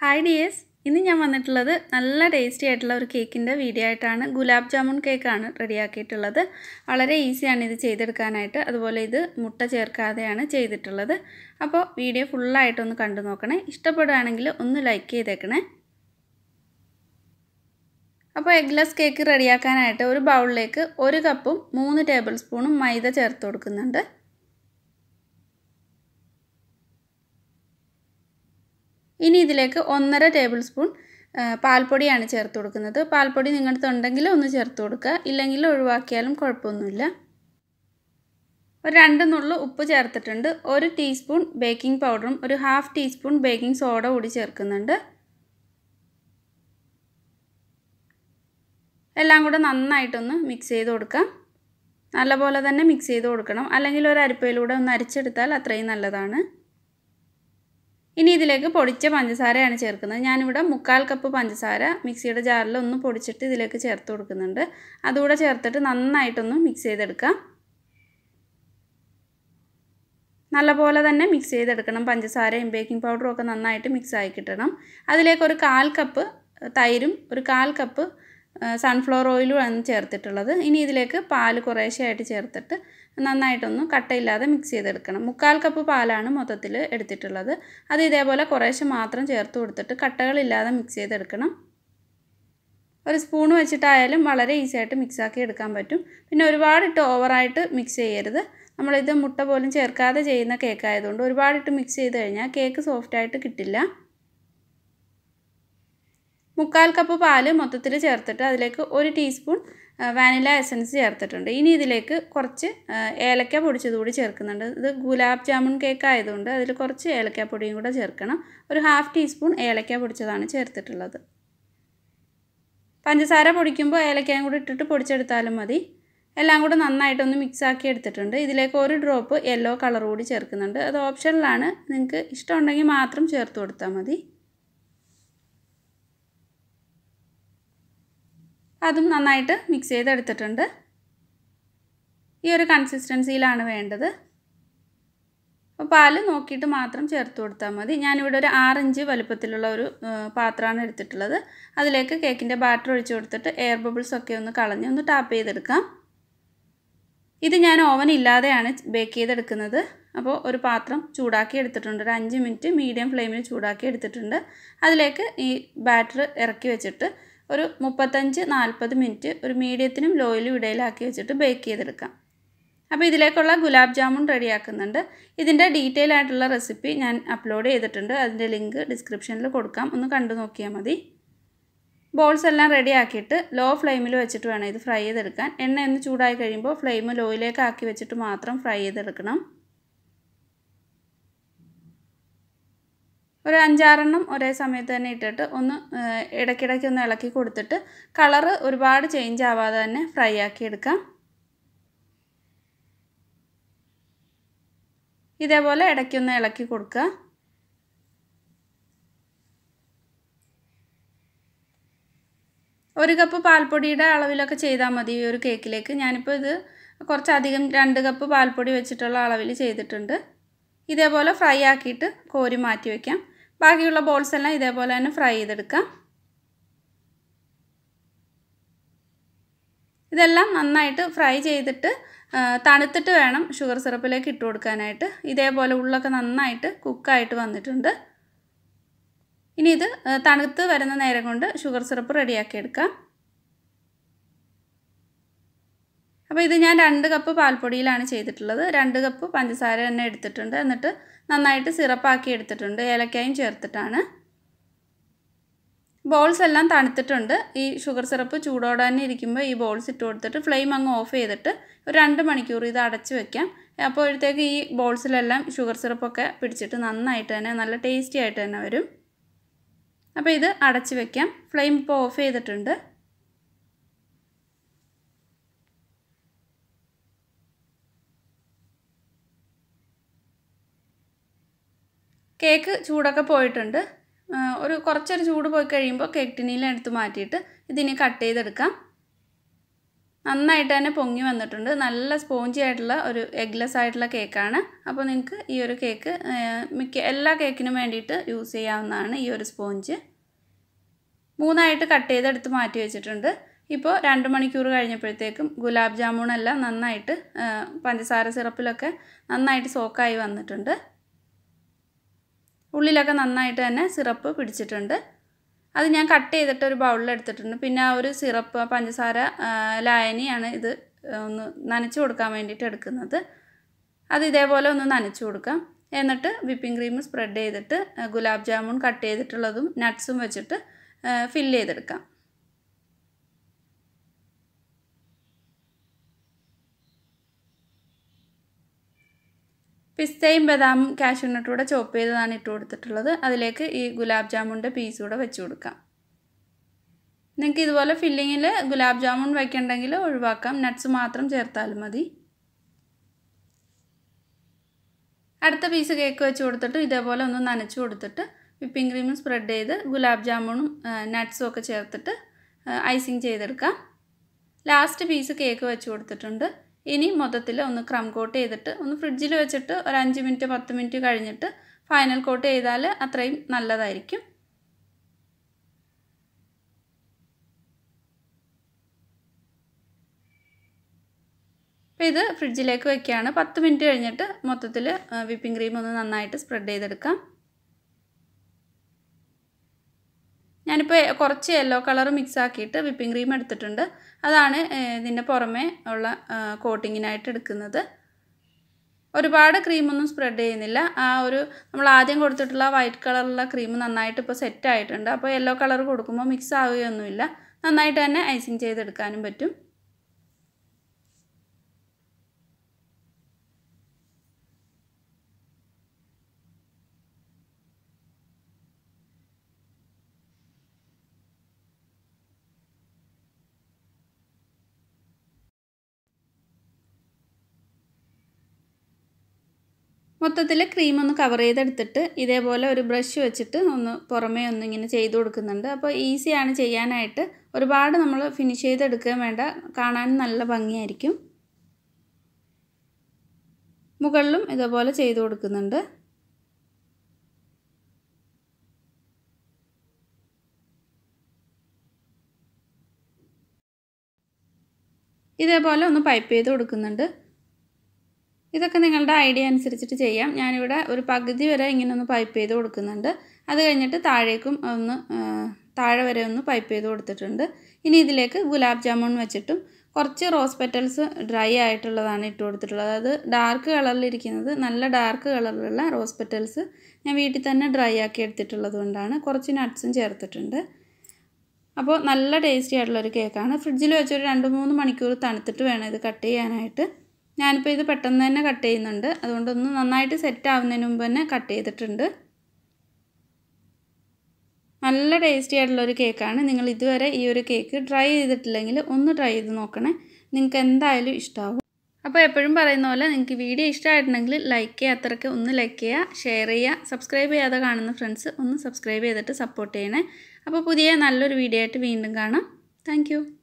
hi dears ഇന്ന് ഞാൻ വന്നിട്ടുള്ളത് നല്ല ടേസ്റ്റി ആയിട്ടുള്ള ഒരു കേക്കിൻ്റെ വീഡിയോ ആയിട്ടാണ് ഗുലാബ് ജാമുൻ കേക്കാണ് റെഡിയാക്കിയിട്ടുള്ളത് വളരെ ഈസിയാണ് ഇത് ചെയ്തെടുക്കാനായിട്ട് അതുപോലെ ഇത് മുട്ട ചേർക്കാതെയാണ് ചെയ്തിട്ടുള്ളത് അപ്പോൾ വീഡിയോ ഫുള്ളായിട്ടൊന്ന് കണ്ടു നോക്കണേ ഇഷ്ടപ്പെടുകയാണെങ്കിൽ ഒന്ന് ലൈക്ക് ചെയ്തേക്കണേ അപ്പോൾ എഗ്ലെസ് കേക്ക് റെഡിയാക്കാനായിട്ട് ഒരു ബൗളിലേക്ക് ഒരു കപ്പും മൂന്ന് ടേബിൾ സ്പൂണും മൈദ ചേർത്ത് കൊടുക്കുന്നുണ്ട് ഇനി ഇതിലേക്ക് ഒന്നര ടേബിൾ സ്പൂൺ പാൽപ്പൊടിയാണ് ചേർത്ത് കൊടുക്കുന്നത് പാൽപ്പൊടി നിങ്ങളുടെ ഉണ്ടെങ്കിൽ ഒന്ന് ചേർത്ത് കൊടുക്കുക ഇല്ലെങ്കിൽ ഒഴിവാക്കിയാലും കുഴപ്പമൊന്നുമില്ല ഒരു രണ്ട് നുള്ളു ഉപ്പ് ചേർത്തിട്ടുണ്ട് ഒരു ടീസ്പൂൺ ബേക്കിംഗ് പൗഡറും ഒരു ഹാഫ് ടീസ്പൂൺ ബേക്കിംഗ് സോഡ കൂടി ചേർക്കുന്നുണ്ട് എല്ലാം കൂടെ നന്നായിട്ടൊന്ന് മിക്സ് ചെയ്ത് കൊടുക്കാം നല്ലപോലെ തന്നെ മിക്സ് ചെയ്ത് കൊടുക്കണം അല്ലെങ്കിൽ ഒരു അരിപ്പയിലൂടെ ഒന്ന് അരിച്ചെടുത്താൽ അത്രയും നല്ലതാണ് ഇനി ഇതിലേക്ക് പൊടിച്ച പഞ്ചസാരയാണ് ചേർക്കുന്നത് ഞാനിവിടെ മുക്കാൽ കപ്പ് പഞ്ചസാര മിക്സിയുടെ ജാറിൽ ഒന്ന് പൊടിച്ചിട്ട് ഇതിലേക്ക് ചേർത്ത് കൊടുക്കുന്നുണ്ട് അതുകൂടെ ചേർത്തിട്ട് നന്നായിട്ടൊന്ന് മിക്സ് ചെയ്തെടുക്കാം നല്ലപോലെ തന്നെ മിക്സ് ചെയ്തെടുക്കണം പഞ്ചസാരയും ബേക്കിംഗ് പൗഡറും ഒക്കെ നന്നായിട്ട് മിക്സ് ആയി കിട്ടണം അതിലേക്ക് ഒരു കാൽ കപ്പ് തൈരും ഒരു കാൽ കപ്പ് സൺഫ്ലവർ ഓയിലുമാണ് ചേർത്തിട്ടുള്ളത് ഇനി ഇതിലേക്ക് പാൽ കുറേശ്ശെയായിട്ട് ചേർത്തിട്ട് നന്നായിട്ടൊന്ന് കട്ടയില്ലാതെ മിക്സ് ചെയ്തെടുക്കണം മുക്കാൽ കപ്പ് പാലാണ് മൊത്തത്തിൽ എടുത്തിട്ടുള്ളത് അത് ഇതേപോലെ കുറേശ്ശെ മാത്രം ചേർത്ത് കൊടുത്തിട്ട് കട്ടകളില്ലാതെ മിക്സ് ചെയ്തെടുക്കണം ഒരു സ്പൂൺ വെച്ചിട്ടായാലും വളരെ ഈസി ആയിട്ട് മിക്സാക്കി എടുക്കാൻ പറ്റും പിന്നെ ഒരുപാടിട്ട് ഓവറായിട്ട് മിക്സ് ചെയ്യരുത് നമ്മളിത് മുട്ട പോലും ചേർക്കാതെ ചെയ്യുന്ന കേക്ക് ആയതുകൊണ്ട് ഒരുപാടിട്ട് മിക്സ് ചെയ്ത് കഴിഞ്ഞാൽ കേക്ക് സോഫ്റ്റായിട്ട് കിട്ടില്ല മുക്കാൽ കപ്പ് പാല് മൊത്തത്തിൽ ചേർത്തിട്ട് അതിലേക്ക് ഒരു ടീസ്പൂൺ വാനില എസൻസ് ചേർത്തിട്ടുണ്ട് ഇനി ഇതിലേക്ക് കുറച്ച് ഏലക്ക പൊടിച്ചത് കൂടി ചേർക്കുന്നുണ്ട് ഇത് ഗുലാബ് ജാമുൻ കേക്ക് ആയതുകൊണ്ട് അതിൽ കുറച്ച് ഏലക്കാപ്പൊടിയും കൂടെ ചേർക്കണം ഒരു ഹാഫ് ടീസ്പൂൺ ഏലക്ക പൊടിച്ചതാണ് ചേർത്തിട്ടുള്ളത് പഞ്ചസാര പൊടിക്കുമ്പോൾ ഏലക്കയും കൂടി ഇട്ടിട്ട് പൊടിച്ചെടുത്താലും മതി എല്ലാം കൂടെ നന്നായിട്ടൊന്ന് മിക്സ് ആക്കി എടുത്തിട്ടുണ്ട് ഇതിലേക്ക് ഒരു ഡ്രോപ്പ് യെല്ലോ കളർ കൂടി ചേർക്കുന്നുണ്ട് അത് ഓപ്ഷനിലാണ് നിങ്ങൾക്ക് ഇഷ്ടമുണ്ടെങ്കിൽ മാത്രം ചേർത്ത് കൊടുത്താൽ മതി അതും നന്നായിട്ട് മിക്സ് ചെയ്തെടുത്തിട്ടുണ്ട് ഈ ഒരു കൺസിസ്റ്റൻസിയിലാണ് വേണ്ടത് അപ്പോൾ പാല് നോക്കിയിട്ട് മാത്രം ചേർത്ത് കൊടുത്താൽ മതി ഞാനിവിടെ ഒരു ആറിഞ്ച് വലുപ്പത്തിലുള്ള ഒരു പാത്രമാണ് എടുത്തിട്ടുള്ളത് അതിലേക്ക് കേക്കിൻ്റെ ബാറ്റർ ഒഴിച്ച് കൊടുത്തിട്ട് എയർ ബബിൾസ് ഒക്കെ ഒന്ന് കളഞ്ഞ് ഒന്ന് ടാപ്പ് ചെയ്തെടുക്കാം ഇത് ഞാൻ ഓവൻ ഇല്ലാതെയാണ് ബേക്ക് ചെയ്തെടുക്കുന്നത് അപ്പോൾ ഒരു പാത്രം ചൂടാക്കി എടുത്തിട്ടുണ്ട് ഒരു അഞ്ച് മിനിറ്റ് മീഡിയം ഫ്ലെയിമിൽ ചൂടാക്കി എടുത്തിട്ടുണ്ട് അതിലേക്ക് ഈ ബാറ്റർ ഇറക്കി വെച്ചിട്ട് ഒരു മുപ്പത്തഞ്ച് നാൽപ്പത് മിനിറ്റ് ഒരു മീഡിയത്തിനും ലോയിലും ഇടയിലാക്കി വെച്ചിട്ട് ബേക്ക് ചെയ്തെടുക്കാം അപ്പോൾ ഇതിലേക്കുള്ള ഗുലാബ് ജാമുൻ റെഡിയാക്കുന്നുണ്ട് ഇതിൻ്റെ ഡീറ്റെയിൽ ആയിട്ടുള്ള റെസിപ്പി ഞാൻ അപ്ലോഡ് ചെയ്തിട്ടുണ്ട് അതിൻ്റെ ലിങ്ക് ഡിസ്ക്രിപ്ഷനിൽ കൊടുക്കാം ഒന്ന് കണ്ടു നോക്കിയാൽ മതി ബോൾസ് എല്ലാം റെഡി ആക്കിയിട്ട് ലോ ഫ്ലെയിമിൽ വെച്ചിട്ട് വേണം ഇത് ഫ്രൈ ചെയ്തെടുക്കാൻ എണ്ണ ഒന്ന് ചൂടായി കഴിയുമ്പോൾ ഫ്ലെയിം ലോയിലേക്ക് ആക്കി വെച്ചിട്ട് മാത്രം ഫ്രൈ ചെയ്തെടുക്കണം ഒരു അഞ്ചാറെണ്ണം ഒരേ സമയത്ത് തന്നെ ഇട്ടിട്ട് ഒന്ന് ഇടയ്ക്കിടയ്ക്ക് ഒന്ന് ഇളക്കി കൊടുത്തിട്ട് കളറ് ഒരുപാട് ചേഞ്ച് ആവാതെ തന്നെ ഫ്രൈ ആക്കി എടുക്കാം ഇതേപോലെ ഇടയ്ക്കൊന്ന് ഇളക്കി കൊടുക്കുക ഒരു കപ്പ് പാൽപ്പൊടിയുടെ അളവിലൊക്കെ ചെയ്താൽ മതി ഈ ഒരു കേക്കിലേക്ക് ഞാനിപ്പോൾ ഇത് കുറച്ചധികം രണ്ട് കപ്പ് പാൽപ്പൊടി വെച്ചിട്ടുള്ള അളവിൽ ചെയ്തിട്ടുണ്ട് ഇതേപോലെ ഫ്രൈ ആക്കിയിട്ട് കോരി മാറ്റി വയ്ക്കാം ബാക്കിയുള്ള ബോൾസ് എല്ലാം ഇതേപോലെ തന്നെ ഫ്രൈ ചെയ്തെടുക്കാം ഇതെല്ലാം നന്നായിട്ട് ഫ്രൈ ചെയ്തിട്ട് തണുത്തിട്ട് വേണം ഷുഗർ സിറപ്പിലേക്ക് ഇട്ട് കൊടുക്കാനായിട്ട് ഇതേപോലെ ഉള്ളൊക്കെ നന്നായിട്ട് കുക്കായിട്ട് വന്നിട്ടുണ്ട് ഇനി ഇത് തണുത്ത് വരുന്ന നേരം കൊണ്ട് ഷുഗർ സിറപ്പ് റെഡിയാക്കി എടുക്കാം അപ്പോൾ ഇത് ഞാൻ രണ്ട് കപ്പ് പാൽപ്പൊടിയിലാണ് ചെയ്തിട്ടുള്ളത് രണ്ട് കപ്പ് പഞ്ചസാര തന്നെ എടുത്തിട്ടുണ്ട് എന്നിട്ട് നന്നായിട്ട് സിറപ്പാക്കി എടുത്തിട്ടുണ്ട് ഏലക്കായും ചേർത്തിട്ടാണ് ബോൾസ് എല്ലാം തണുത്തിട്ടുണ്ട് ഈ ഷുഗർ സിറപ്പ് ചൂടോടെ തന്നെ ഇരിക്കുമ്പോൾ ഈ ബോൾസ് ഇട്ട് കൊടുത്തിട്ട് ഫ്ലെയിം അങ്ങ് ഓഫ് ചെയ്തിട്ട് ഒരു രണ്ട് മണിക്കൂർ ഇത് അടച്ച് വെക്കാം അപ്പോഴത്തേക്ക് ഈ ബോൾസിലെല്ലാം ഷുഗർ സിറപ്പൊക്കെ പിടിച്ചിട്ട് നന്നായിട്ട് തന്നെ നല്ല ടേസ്റ്റി ആയിട്ട് തന്നെ വരും അപ്പോൾ ഇത് അടച്ച് വെക്കാം ഫ്ലെയിം ഇപ്പോൾ ഓഫ് ചെയ്തിട്ടുണ്ട് കേക്ക് ചൂടൊക്കെ പോയിട്ടുണ്ട് ഒരു കുറച്ചൊരു ചൂട് പോയി കഴിയുമ്പോൾ കേക്ക് ടിന്നിൽ എടുത്ത് മാറ്റിയിട്ട് ഇതിനെ കട്ട് ചെയ്തെടുക്കാം നന്നായിട്ട് തന്നെ പൊങ്ങി വന്നിട്ടുണ്ട് നല്ല സ്പോഞ്ചി ആയിട്ടുള്ള ഒരു എഗ്ലെസ് ആയിട്ടുള്ള കേക്കാണ് അപ്പോൾ നിങ്ങൾക്ക് ഈ ഒരു കേക്ക് മിക്ക എല്ലാ കേക്കിനും വേണ്ടിയിട്ട് യൂസ് ചെയ്യാവുന്നതാണ് ഈ ഒരു സ്പോഞ്ച് മൂന്നായിട്ട് കട്ട് ചെയ്തെടുത്ത് മാറ്റി വെച്ചിട്ടുണ്ട് ഇപ്പോൾ രണ്ട് മണിക്കൂർ കഴിഞ്ഞപ്പോഴത്തേക്കും ഗുലാബ് ജാമുണെല്ലാം നന്നായിട്ട് പഞ്ചസാര സിറപ്പിലൊക്കെ നന്നായിട്ട് സോക്കായി വന്നിട്ടുണ്ട് ഉള്ളിലൊക്കെ നന്നായിട്ട് തന്നെ സിറപ്പ് പിടിച്ചിട്ടുണ്ട് അത് ഞാൻ കട്ട് ചെയ്തിട്ട് ഒരു ബൗളിൽ എടുത്തിട്ടുണ്ട് പിന്നെ ആ ഒരു സിറപ്പ് പഞ്ചസാര ലായനിയാണ് ഇത് ഒന്ന് നനച്ച് കൊടുക്കാൻ വേണ്ടിയിട്ട് എടുക്കുന്നത് അത് ഇതേപോലെ ഒന്ന് നനച്ച് കൊടുക്കാം എന്നിട്ട് വിപ്പിംഗ് ക്രീം സ്പ്രെഡ് ചെയ്തിട്ട് ഗുലാബ് ജാമുൻ കട്ട് ചെയ്തിട്ടുള്ളതും നട്ട്സും വെച്ചിട്ട് ഫില്ല് ചെയ്തെടുക്കാം പിസ്തയും ബദാമും കാഷ്യൂനട്ടും കൂടെ ചോപ്പ് ചെയ്തതാണ് ഇട്ട് കൊടുത്തിട്ടുള്ളത് അതിലേക്ക് ഈ ഗുലാബ് ജാമുൻ്റെ പീസ് കൂടെ വെച്ച് കൊടുക്കാം നിങ്ങൾക്ക് ഇതുപോലെ ഫില്ലിങ്ങിൽ ഗുലാബ് ജാമുൻ വയ്ക്കണ്ടെങ്കിൽ ഒഴിവാക്കാം നട്ട്സ് മാത്രം ചേർത്താലും മതി അടുത്ത പീസ് കേക്ക് വെച്ച് കൊടുത്തിട്ട് ഇതേപോലെ ഒന്ന് നനച്ച് കൊടുത്തിട്ട് വിപ്പിംഗ് ക്രീമും സ്പ്രെഡ് ചെയ്ത് ഗുലാബ് ജാമുണും നട്ട്സും ഒക്കെ ചേർത്തിട്ട് ഐസിങ് ചെയ്തെടുക്കാം ലാസ്റ്റ് പീസ് കേക്ക് വെച്ച് കൊടുത്തിട്ടുണ്ട് ഇനി മൊത്തത്തിൽ ഒന്ന് ക്രം കോട്ട് ചെയ്തിട്ട് ഒന്ന് ഫ്രിഡ്ജിൽ വെച്ചിട്ട് ഒരു അഞ്ച് മിനിറ്റ് പത്ത് മിനിറ്റ് കഴിഞ്ഞിട്ട് ഫൈനൽ കോട്ട് ചെയ്താൽ അത്രയും നല്ലതായിരിക്കും അപ്പോൾ ഇത് ഫ്രിഡ്ജിലേക്ക് വെക്കുകയാണ് പത്ത് മിനിറ്റ് കഴിഞ്ഞിട്ട് മൊത്തത്തിൽ വിപ്പിംഗ് ക്രീം ഒന്ന് നന്നായിട്ട് സ്പ്രെഡ് ചെയ്തെടുക്കാം ഞാനിപ്പോൾ കുറച്ച് യെല്ലോ കളർ മിക്സ് ആക്കിയിട്ട് വിപ്പിംഗ് ക്രീം എടുത്തിട്ടുണ്ട് അതാണ് ഇതിൻ്റെ പുറമേ ഉള്ള കോട്ടിങ്ങിനായിട്ട് എടുക്കുന്നത് ഒരുപാട് ക്രീമൊന്നും സ്പ്രെഡ് ചെയ്യുന്നില്ല ആ ഒരു നമ്മൾ ആദ്യം കൊടുത്തിട്ടുള്ള വൈറ്റ് കളറുള്ള ക്രീം നന്നായിട്ട് ഇപ്പോൾ സെറ്റ് ആയിട്ടുണ്ട് അപ്പോൾ യെല്ലോ കളർ കൊടുക്കുമ്പോൾ മിക്സ് ആവുകയൊന്നുമില്ല നന്നായിട്ട് തന്നെ ഐസിങ് ചെയ്തെടുക്കാനും പറ്റും മൊത്തത്തിൽ ക്രീം ഒന്ന് കവർ ചെയ്തെടുത്തിട്ട് ഇതേപോലെ ഒരു ബ്രഷ് വെച്ചിട്ട് ഒന്ന് പുറമേ ഒന്ന് ഇങ്ങനെ ചെയ്ത് കൊടുക്കുന്നുണ്ട് അപ്പോൾ ഈസിയാണ് ചെയ്യാനായിട്ട് ഒരുപാട് നമ്മൾ ഫിനിഷ് ചെയ്തെടുക്കുകയും വേണ്ട കാണാൻ നല്ല ഭംഗിയായിരിക്കും മുകളിലും ഇതേപോലെ ചെയ്ത് കൊടുക്കുന്നുണ്ട് ഇതേപോലെ ഒന്ന് പൈപ്പ് ചെയ്ത് കൊടുക്കുന്നുണ്ട് ഇതൊക്കെ നിങ്ങളുടെ ഐഡിയ അനുസരിച്ചിട്ട് ചെയ്യാം ഞാനിവിടെ ഒരു പകുതി വരെ ഇങ്ങനെ ഒന്ന് പൈപ്പ് ചെയ്ത് കൊടുക്കുന്നുണ്ട് അത് കഴിഞ്ഞിട്ട് താഴേക്കും ഒന്ന് താഴെ വരെ ഒന്ന് പൈപ്പ് ചെയ്ത് കൊടുത്തിട്ടുണ്ട് ഇനി ഇതിലേക്ക് ഗുലാബ് ജാമുൻ വെച്ചിട്ടും കുറച്ച് റോസ് പെറ്റൽസ് ഡ്രൈ ആയിട്ടുള്ളതാണ് ഇട്ട് കൊടുത്തിട്ടുള്ളത് അത് ഡാർക്ക് കളറിലിരിക്കുന്നത് നല്ല ഡാർക്ക് കളറിലുള്ള റോസ് പെറ്റൽസ് ഞാൻ വീട്ടിൽ തന്നെ ഡ്രൈ ആക്കി എടുത്തിട്ടുള്ളത് കൊണ്ടാണ് കുറച്ച് നട്ട്സും ചേർത്തിട്ടുണ്ട് അപ്പോൾ നല്ല ടേസ്റ്റി ആയിട്ടുള്ളൊരു കേക്കാണ് ഫ്രിഡ്ജിൽ വെച്ചൊരു രണ്ട് മൂന്ന് മണിക്കൂർ തണുത്തിട്ട് വേണം ഇത് കട്ട് ചെയ്യാനായിട്ട് ഞാനിപ്പോൾ ഇത് പെട്ടെന്ന് തന്നെ കട്ട് ചെയ്യുന്നുണ്ട് അതുകൊണ്ടൊന്ന് നന്നായിട്ട് സെറ്റ് ആവുന്നതിന് മുമ്പ് തന്നെ കട്ട് ചെയ്തിട്ടുണ്ട് നല്ല ടേസ്റ്റി ആയിട്ടുള്ളൊരു കേക്കാണ് നിങ്ങൾ ഇതുവരെ ഈ ഒരു കേക്ക് ട്രൈ ചെയ്തിട്ടില്ലെങ്കിൽ ഒന്ന് ട്രൈ ചെയ്ത് നോക്കണേ നിങ്ങൾക്ക് എന്തായാലും ഇഷ്ടമാവും അപ്പോൾ എപ്പോഴും പറയുന്ന പോലെ നിങ്ങൾക്ക് വീഡിയോ ഇഷ്ടമായിട്ടുണ്ടെങ്കിൽ ലൈക്ക് ചെയ്യുക അത്രയ്ക്ക് ഒന്ന് ലൈക്ക് ചെയ്യുക ഷെയർ ചെയ്യുക സബ്സ്ക്രൈബ് ചെയ്യാതെ കാണുന്ന ഫ്രണ്ട്സ് ഒന്ന് സബ്സ്ക്രൈബ് ചെയ്തിട്ട് സപ്പോർട്ട് ചെയ്യണേ അപ്പോൾ പുതിയ നല്ലൊരു വീഡിയോ ആയിട്ട് വീണ്ടും കാണാം താങ്ക്